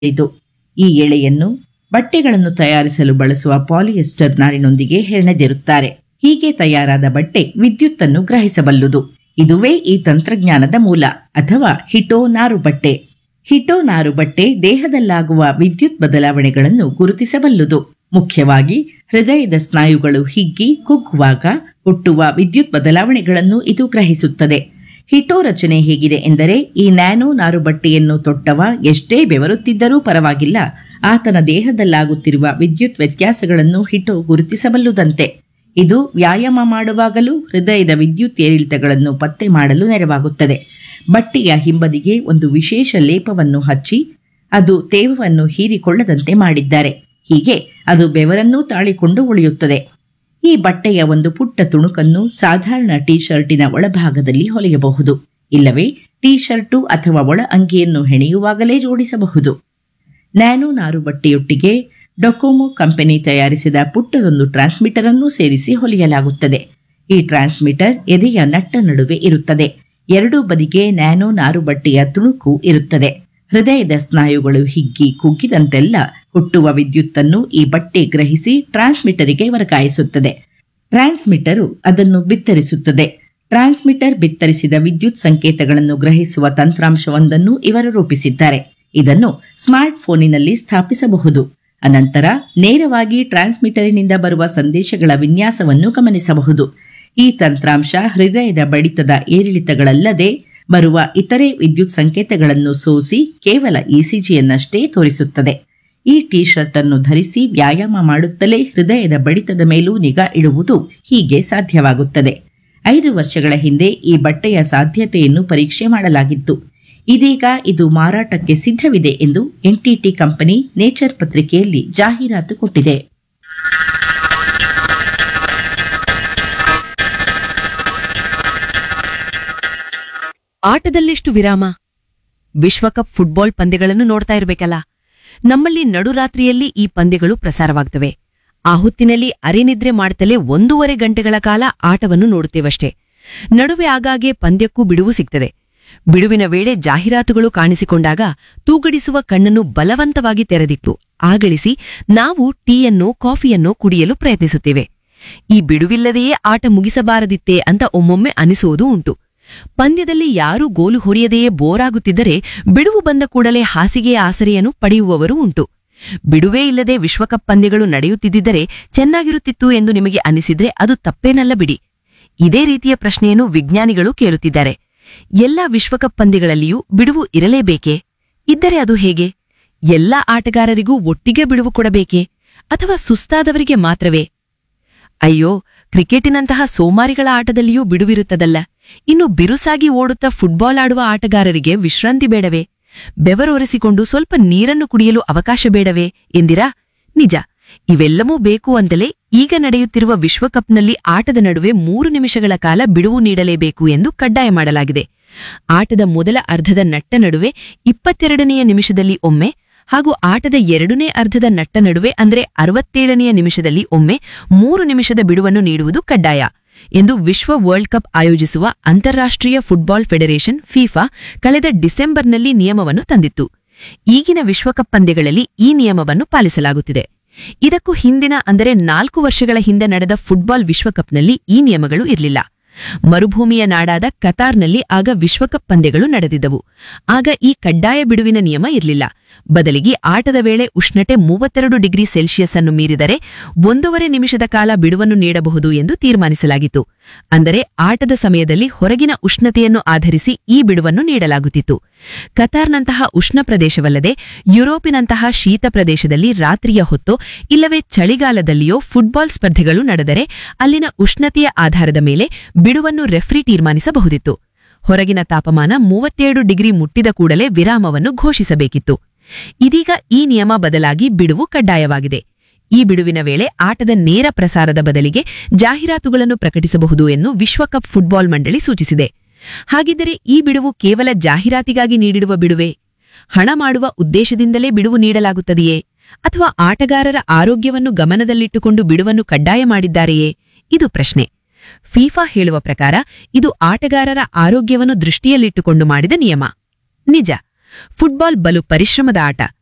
ಇದು ಈ ಎಳೆಯನ್ನು ಬಟ್ಟೆಗಳನ್ನು ತಯಾರಿಸಲು ಬಳಸುವ ಪಾಲಿಯೆಸ್ಟರ್ ನಾರಿನೊಂದಿಗೆ ಹೆಣೆದಿರುತ್ತಾರೆ ಹೀಗೆ ತಯಾರಾದ ಬಟ್ಟೆ ವಿದ್ಯುತ್ತನ್ನು ಗ್ರಹಿಸಬಲ್ಲುದು ಇದುವೇ ಈ ತಂತ್ರಜ್ಞಾನದ ಮೂಲ ಅಥವಾ ಹಿಟೋ ನಾರು ಬಟ್ಟೆ ಹಿಟೋ ನಾರು ಬಟ್ಟೆ ದೇಹದಲ್ಲಾಗುವ ವಿದ್ಯುತ್ ಬದಲಾವಣೆಗಳನ್ನು ಗುರುತಿಸಬಲ್ಲುದು ಮುಖ್ಯವಾಗಿ ಹೃದಯದ ಸ್ನಾಯುಗಳು ಹಿಗ್ಗಿ ಕುಗ್ಗುವಾಗ ಹುಟ್ಟುವ ವಿದ್ಯುತ್ ಬದಲಾವಣೆಗಳನ್ನು ಇದು ಗ್ರಹಿಸುತ್ತದೆ ಹಿಟೋ ರಚನೆ ಹೇಗಿದೆ ಎಂದರೆ ಈ ನ್ಯಾನೋ ನಾರು ಬಟ್ಟೆಯನ್ನು ತೊಟ್ಟವ ಎಷ್ಟೇ ಬೆವರುತ್ತಿದ್ದರೂ ಪರವಾಗಿಲ್ಲ ಆತನ ದೇಹದಲ್ಲಾಗುತ್ತಿರುವ ವಿದ್ಯುತ್ ವ್ಯತ್ಯಾಸಗಳನ್ನು ಹಿಟೋ ಗುರುತಿಸಬಲ್ಲುದಂತೆ ಇದು ವ್ಯಾಯಾಮ ಮಾಡುವಾಗಲೂ ಹೃದಯದ ವಿದ್ಯುತ್ ಏರಿಳಿತಗಳನ್ನು ಪತ್ತೆ ಮಾಡಲು ನೆರವಾಗುತ್ತದೆ ಬಟ್ಟೆಯ ಹಿಂಬದಿಗೆ ಒಂದು ವಿಶೇಷ ಲೇಪವನ್ನು ಹಚ್ಚಿ ಅದು ತೇವವನ್ನು ಹೀರಿಕೊಳ್ಳದಂತೆ ಮಾಡಿದ್ದಾರೆ ಹೀಗೆ ಅದು ಬೆವರನ್ನೂ ತಾಳಿಕೊಂಡು ಉಳಿಯುತ್ತದೆ ಈ ಬಟ್ಟೆಯ ಒಂದು ಪುಟ್ಟ ತುಣುಕನ್ನು ಸಾಧಾರಣ ಟೀ ಶರ್ಟಿನ ಒಳಭಾಗದಲ್ಲಿ ಹೊಲೆಯಬಹುದು ಇಲ್ಲವೇ ಟೀ ಶರ್ಟು ಅಥವಾ ಒಳ ಅಂಗಿಯನ್ನು ಹೆಣೆಯುವಾಗಲೇ ಜೋಡಿಸಬಹುದು ನ್ಯಾನೋ ನಾರು ಬಟ್ಟೆಯೊಟ್ಟಿಗೆ ಡೊಕೊಮೊ ಕಂಪನಿ ತಯಾರಿಸಿದ ಪುಟ್ಟದೊಂದು ಟ್ರಾನ್ಸ್ಮಿಟರ್ ಅನ್ನು ಸೇರಿಸಿ ಹೊಲಿಯಲಾಗುತ್ತದೆ ಈ ಟ್ರಾನ್ಸ್ಮಿಟರ್ ಎದೆಯ ನಟ್ಟ ನಡುವೆ ಇರುತ್ತದೆ ಎರಡೂ ಬದಿಗೆ ನ್ಯಾನೋ ನಾರು ಬಟ್ಟೆಯ ತುಣುಕು ಇರುತ್ತದೆ ಹೃದಯದ ಸ್ನಾಯುಗಳು ಹಿಗ್ಗಿ ಕುಗ್ಗಿದಂತೆಲ್ಲ ಹುಟ್ಟುವ ವಿದ್ಯುತ್ತನ್ನು ಈ ಬಟ್ಟೆ ಗ್ರಹಿಸಿ ಟ್ರಾನ್ಸ್ಮಿಟರಿಗೆ ವರ್ಗಾಯಿಸುತ್ತದೆ ಟ್ರಾನ್ಸ್ಮಿಟರು ಅದನ್ನು ಬಿತ್ತರಿಸುತ್ತದೆ ಟ್ರಾನ್ಸ್ಮಿಟರ್ ಬಿತ್ತರಿಸಿದ ವಿದ್ಯುತ್ ಸಂಕೇತಗಳನ್ನು ಗ್ರಹಿಸುವ ತಂತ್ರಾಂಶವೊಂದನ್ನು ಇವರು ರೂಪಿಸಿದ್ದಾರೆ ಇದನ್ನು ಸ್ಮಾರ್ಟ್ ಫೋನಿನಲ್ಲಿ ಸ್ಥಾಪಿಸಬಹುದು ಅನಂತರ ನೇರವಾಗಿ ಟ್ರಾನ್ಸ್ಮಿಟರಿನಿಂದ ಬರುವ ಸಂದೇಶಗಳ ವಿನ್ಯಾಸವನ್ನು ಗಮನಿಸಬಹುದು ಈ ತಂತ್ರಾಂಶ ಹೃದಯದ ಬಡಿತದ ಏರಿಳಿತಗಳಲ್ಲದೆ ಬರುವ ಇತರೆ ವಿದ್ಯುತ್ ಸಂಕೇತಗಳನ್ನು ಸೋಸಿ ಕೇವಲ ಇಸಿಜಿಯನ್ನಷ್ಟೇ ತೋರಿಸುತ್ತದೆ ಈ ಟಿ ಶರ್ಟ್ ಅನ್ನು ಧರಿಸಿ ವ್ಯಾಯಾಮ ಮಾಡುತ್ತಲೇ ಹೃದಯದ ಬಡಿತದ ಮೇಲೂ ನಿಗಾ ಇಡುವುದು ಹೀಗೆ ಸಾಧ್ಯವಾಗುತ್ತದೆ ಐದು ವರ್ಷಗಳ ಹಿಂದೆ ಈ ಬಟ್ಟೆಯ ಸಾಧ್ಯತೆಯನ್ನು ಪರೀಕ್ಷೆ ಮಾಡಲಾಗಿತ್ತು ಇದೀಗ ಇದು ಮಾರಾಟಕ್ಕೆ ಸಿದ್ಧವಿದೆ ಎಂದು ಎನ್ಟಿಟಿ ಕಂಪನಿ ನೇಚರ್ ಪತ್ರಿಕೆಯಲ್ಲಿ ಜಾಹೀರಾತು ಕೊಟ್ಟಿದೆ ಆಟದಲ್ಲೆಷ್ಟು ವಿರಾಮ ವಿಶ್ವಕಪ್ ಫುಟ್ಬಾಲ್ ಪಂದ್ಯಗಳನ್ನು ನೋಡ್ತಾ ಇರ್ಬೇಕಲ್ಲ ನಮ್ಮಲ್ಲಿ ನಡುರಾತ್ರಿಯಲ್ಲಿ ಈ ಪಂದ್ಯಗಳು ಪ್ರಸಾರವಾಗ್ತವೆ ಆ ಹೊತ್ತಿನಲ್ಲಿ ಅರೆನಿದ್ರೆ ಮಾಡ್ತಲೇ ಒಂದೂವರೆ ಗಂಟೆಗಳ ಕಾಲ ಆಟವನ್ನು ನೋಡುತ್ತೇವಷ್ಟೇ ನಡುವೆ ಆಗಾಗ್ಗೆ ಪಂದ್ಯಕ್ಕೂ ಬಿಡುವು ಸಿಗ್ತದೆ ಬಿಡುವಿನ ವೇಳೆ ಜಾಹೀರಾತುಗಳು ಕಾಣಿಸಿಕೊಂಡಾಗ ತೂಗಡಿಸುವ ಕಣ್ಣನ್ನು ಬಲವಂತವಾಗಿ ತೆರೆದಿಟ್ಟು ಆಗಳಿಸಿ ನಾವು ಟೀಯನ್ನೋ ಕಾಫಿಯನ್ನೋ ಕುಡಿಯಲು ಪ್ರಯತ್ನಿಸುತ್ತೇವೆ ಈ ಬಿಡುವಿಲ್ಲದೆಯೇ ಆಟ ಮುಗಿಸಬಾರದಿತ್ತೇ ಅಂತ ಒಮ್ಮೊಮ್ಮೆ ಅನಿಸುವುದೂ ಉಂಟು ಪಂದ್ಯದಲ್ಲಿ ಯಾರೂ ಗೋಲು ಹೊಡೆಯದೆಯೇ ಬೋರಾಗುತ್ತಿದ್ದರೆ ಬಿಡುವು ಬಂದ ಕೂಡಲೇ ಹಾಸಿಗೆಯ ಆಸರೆಯನ್ನು ಪಡೆಯುವವರೂ ಉಂಟು ಬಿಡುವೇ ಇಲ್ಲದೆ ವಿಶ್ವಕಪ್ ಪಂದ್ಯಗಳು ನಡೆಯುತ್ತಿದ್ದರೆ ಚೆನ್ನಾಗಿರುತ್ತಿತ್ತು ಎಂದು ನಿಮಗೆ ಅನಿಸಿದ್ರೆ ಅದು ತಪ್ಪೇನಲ್ಲ ಬಿಡಿ ಇದೇ ರೀತಿಯ ಪ್ರಶ್ನೆಯನ್ನು ವಿಜ್ಞಾನಿಗಳು ಕೇಳುತ್ತಿದ್ದಾರೆ ಎಲ್ಲಾ ವಿಶ್ವಕಪ್ ಪಂದ್ಯಗಳಲ್ಲಿಯೂ ಬಿಡುವು ಇರಲೇಬೇಕೇ ಇದ್ದರೆ ಅದು ಹೇಗೆ ಎಲ್ಲಾ ಆಟಗಾರರಿಗೂ ಒಟ್ಟಿಗೆ ಬಿಡುವು ಕೊಡಬೇಕೇ ಅಥವಾ ಸುಸ್ತಾದವರಿಗೆ ಮಾತ್ರವೇ ಅಯ್ಯೋ ಕ್ರಿಕೆಟಿನಂತಹ ಸೋಮಾರಿಗಳ ಆಟದಲ್ಲಿಯೂ ಬಿಡುವಿರುತ್ತದಲ್ಲ ಇನ್ನು ಬಿರುಸಾಗಿ ಓಡುತ್ತಾ ಫುಟ್ಬಾಲ್ ಆಡುವ ಆಟಗಾರರಿಗೆ ವಿಶ್ರಾಂತಿ ಬೇಡವೇ ಬೆವರೊರೆಸಿಕೊಂಡು ಸ್ವಲ್ಪ ನೀರನ್ನು ಕುಡಿಯಲು ಅವಕಾಶ ಬೇಡವೇ ಎಂದಿರಾ ನಿಜ ಇವೆಲ್ಲವೂ ಬೇಕು ಅಂತಲೇ ಈಗ ನಡೆಯುತ್ತಿರುವ ವಿಶ್ವಕಪ್ನಲ್ಲಿ ಆಟದ ನಡುವೆ ಮೂರು ನಿಮಿಷಗಳ ಕಾಲ ಬಿಡುವು ನೀಡಲೇಬೇಕು ಎಂದು ಕಡ್ಡಾಯ ಮಾಡಲಾಗಿದೆ ಆಟದ ಮೊದಲ ಅರ್ಧದ ನಟ್ಟ ನಡುವೆ ಇಪ್ಪತ್ತೆರಡನೆಯ ನಿಮಿಷದಲ್ಲಿ ಒಮ್ಮೆ ಹಾಗೂ ಆಟದ ಎರಡನೇ ಅರ್ಧದ ನಟ್ಟ ನಡುವೆ ಅಂದ್ರೆ ಅರವತ್ತೇಳನೆಯ ನಿಮಿಷದಲ್ಲಿ ಒಮ್ಮೆ ಮೂರು ನಿಮಿಷದ ಬಿಡುವನ್ನು ನೀಡುವುದು ಕಡ್ಡಾಯ ಎಂದು ವಿಶ್ವ ವರ್ಲ್ಡ್ ಕಪ್ ಆಯೋಜಿಸುವ ಅಂತಾರಾಷ್ಟ್ರೀಯ ಫುಟ್ಬಾಲ್ ಫೆಡರೇಷನ್ ಫಿಫಾ ಕಳೆದ ಡಿಸೆಂಬರ್ನಲ್ಲಿ ನಿಯಮವನ್ನು ತಂದಿತ್ತು ಈಗಿನ ವಿಶ್ವಕಪ್ ಪಂದ್ಯಗಳಲ್ಲಿ ಈ ನಿಯಮವನ್ನು ಪಾಲಿಸಲಾಗುತ್ತಿದೆ ಇದಕ್ಕೂ ಹಿಂದಿನ ಅಂದರೆ ನಾಲ್ಕು ವರ್ಷಗಳ ಹಿಂದೆ ನಡೆದ ಫುಟ್ಬಾಲ್ ವಿಶ್ವಕಪ್ನಲ್ಲಿ ಈ ನಿಯಮಗಳು ಇರಲಿಲ್ಲ ಮರುಭೂಮಿಯ ನಾಡಾದ ಕತಾರ್ನಲ್ಲಿ ಆಗ ವಿಶ್ವಕಪ್ ಪಂದ್ಯಗಳು ನಡೆದಿದ್ದವು ಆಗ ಈ ಕಡ್ಡಾಯ ಬಿಡುವಿನ ನಿಯಮ ಇರಲಿಲ್ಲ ಬದಲಿಗೆ ಆಟದ ವೇಳೆ ಉಷ್ಣತೆ ಮೂವತ್ತೆರಡು ಡಿಗ್ರಿ ಸೆಲ್ಸಿಯಸ್ ಅನ್ನು ಮೀರಿದರೆ ಒಂದೂವರೆ ನಿಮಿಷದ ಕಾಲ ಬಿಡುವನ್ನು ನೀಡಬಹುದು ಎಂದು ತೀರ್ಮಾನಿಸಲಾಗಿತ್ತು ಅಂದರೆ ಆಟದ ಸಮಯದಲ್ಲಿ ಹೊರಗಿನ ಉಷ್ಣತೆಯನ್ನು ಆಧರಿಸಿ ಈ ಬಿಡುವನ್ನು ನೀಡಲಾಗುತ್ತಿತ್ತು ಕತಾರ್ನಂತಹ ಉಷ್ಣ ಪ್ರದೇಶವಲ್ಲದೆ ಯುರೋಪಿನಂತಹ ಶೀತ ಪ್ರದೇಶದಲ್ಲಿ ರಾತ್ರಿಯ ಹೊತ್ತೋ ಇಲ್ಲವೇ ಚಳಿಗಾಲದಲ್ಲಿಯೋ ಫುಟ್ಬಾಲ್ ಸ್ಪರ್ಧೆಗಳು ನಡೆದರೆ ಅಲ್ಲಿನ ಉಷ್ಣತೆಯ ಆಧಾರದ ಮೇಲೆ ಬಿಡುವನ್ನು ರೆಫ್ರಿ ತೀರ್ಮಾನಿಸಬಹುದಿತ್ತು ಹೊರಗಿನ ತಾಪಮಾನ ಮೂವತ್ತೇಳು ಡಿಗ್ರಿ ಮುಟ್ಟಿದ ಕೂಡಲೇ ವಿರಾಮವನ್ನು ಘೋಷಿಸಬೇಕಿತ್ತು ಇದೀಗ ಈ ನಿಯಮ ಬದಲಾಗಿ ಬಿಡುವು ಕಡ್ಡಾಯವಾಗಿದೆ ಈ ಬಿಡುವಿನ ವೇಳೆ ಆಟದ ನೇರ ಪ್ರಸಾರದ ಬದಲಿಗೆ ಜಾಹೀರಾತುಗಳನ್ನು ಪ್ರಕಟಿಸಬಹುದು ಎಂದು ವಿಶ್ವಕಪ್ ಫುಟ್ಬಾಲ್ ಮಂಡಳಿ ಸೂಚಿಸಿದೆ ಹಾಗಿದ್ದರೆ ಈ ಬಿಡುವು ಕೇವಲ ಜಾಹೀರಾತಿಗಾಗಿ ನೀಡಿರುವ ಬಿಡುವೆ ಹಣ ಮಾಡುವ ಉದ್ದೇಶದಿಂದಲೇ ಬಿಡುವು ನೀಡಲಾಗುತ್ತದೆಯೇ ಅಥವಾ ಆಟಗಾರರ ಆರೋಗ್ಯವನ್ನು ಗಮನದಲ್ಲಿಟ್ಟುಕೊಂಡು ಬಿಡುವನ್ನು ಕಡ್ಡಾಯ ಮಾಡಿದ್ದಾರೆಯೇ ಇದು ಪ್ರಶ್ನೆ ಫೀಫಾ ಹೇಳುವ ಪ್ರಕಾರ ಇದು ಆಟಗಾರರ ಆರೋಗ್ಯವನ್ನು ದೃಷ್ಟಿಯಲ್ಲಿಟ್ಟುಕೊಂಡು ಮಾಡಿದ ನಿಯಮ ನಿಜ ಫುಟ್ಬಾಲ್ ಬಲು ಪರಿಶ್ರಮದ ಆಟ